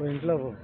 పో ఇంట్లో పో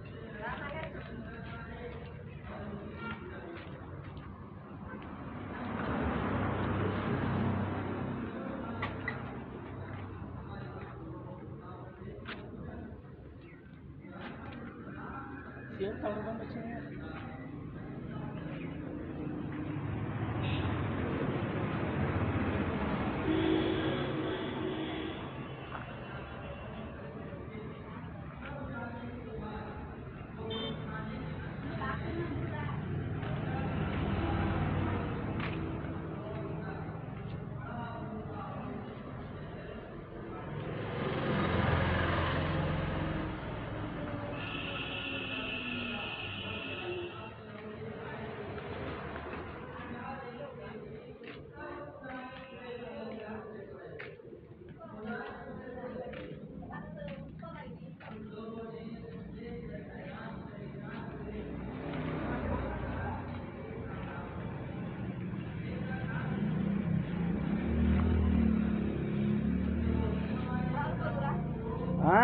ఆ?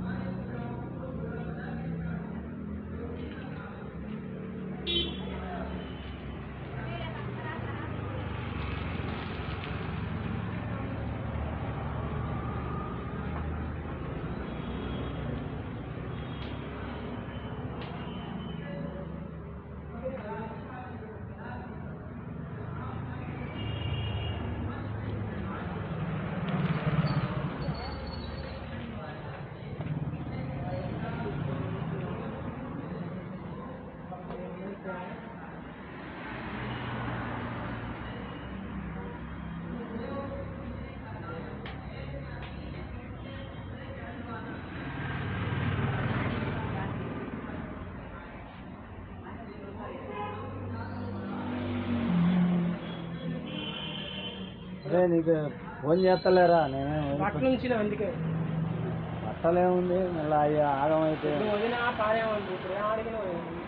అరే నీకు ఫోన్ చేస్తలేరా నేనే పట్ల నుంచి అందుకే బట్టలేముంది మళ్ళీ అవి ఆగమైతే ఇప్పుడు వదిన పారేమంది ఇప్పుడు ఏం అడిగిన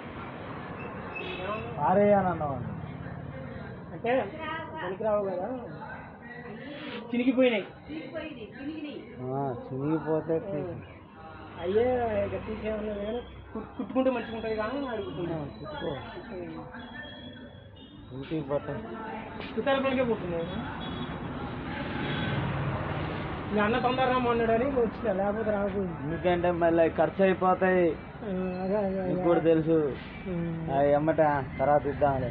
పారేయనన్నావు అంటే పనికిరావు కదా చినిగిపోయినాయి చినిగిపోతే అయ్యే గట్టిసేమన్నా కానీ కుట్- కుట్టుకుంటే మంచిగా ఉంటుంది కానీ అడుగుతున్నాం చుట్టుకో ఇంటికి పట్ట చుట్టాల పనికే పోతున్నాయి మీ అన్న తొందరగా మొన్నడని వచ్చిన లేకపోతే రాకపోయింది ఎందుకంటే మళ్ళీ ఖర్చు అయిపోతాయి ఆ, అదే అదే నీకు కూడా తెలుసు అవి ఎమ్మట తర్వాత ఇద్దాంలే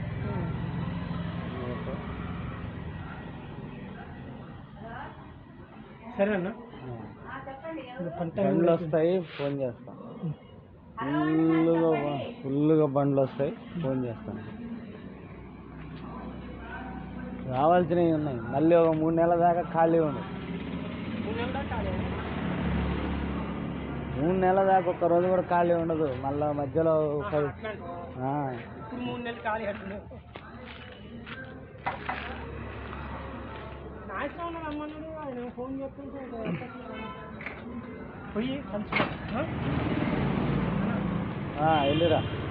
సరే అన్న పంట బండ్లు వస్తాయి ఫోన్ చేస్తాం ఫుల్లుగా ఫుల్లుగా బండ్లు వస్తాయి ఫోన్ చేస్తాను రావాల్సినవి ఉన్నాయి మళ్ళీ ఒక మూడు నెలల దాకా ఖాళీ ఉంది మూడు నెలల దాకా ఒక్క రోజు కూడా ఖాళీ ఉండదు మళ్ళీ మధ్యలో ఒక ఆ, ఇప్పుడు మూడు నెలలు ఖాళీ కట్టున్నావు నాశనం ఉన్నాడు అమ్మన్నాడు ఆయన ఫోన్ చేస్తుంటే ఇంకా ఎత్తట్లేదు. పోయి కలిసి ఆ, వెళ్ళిరా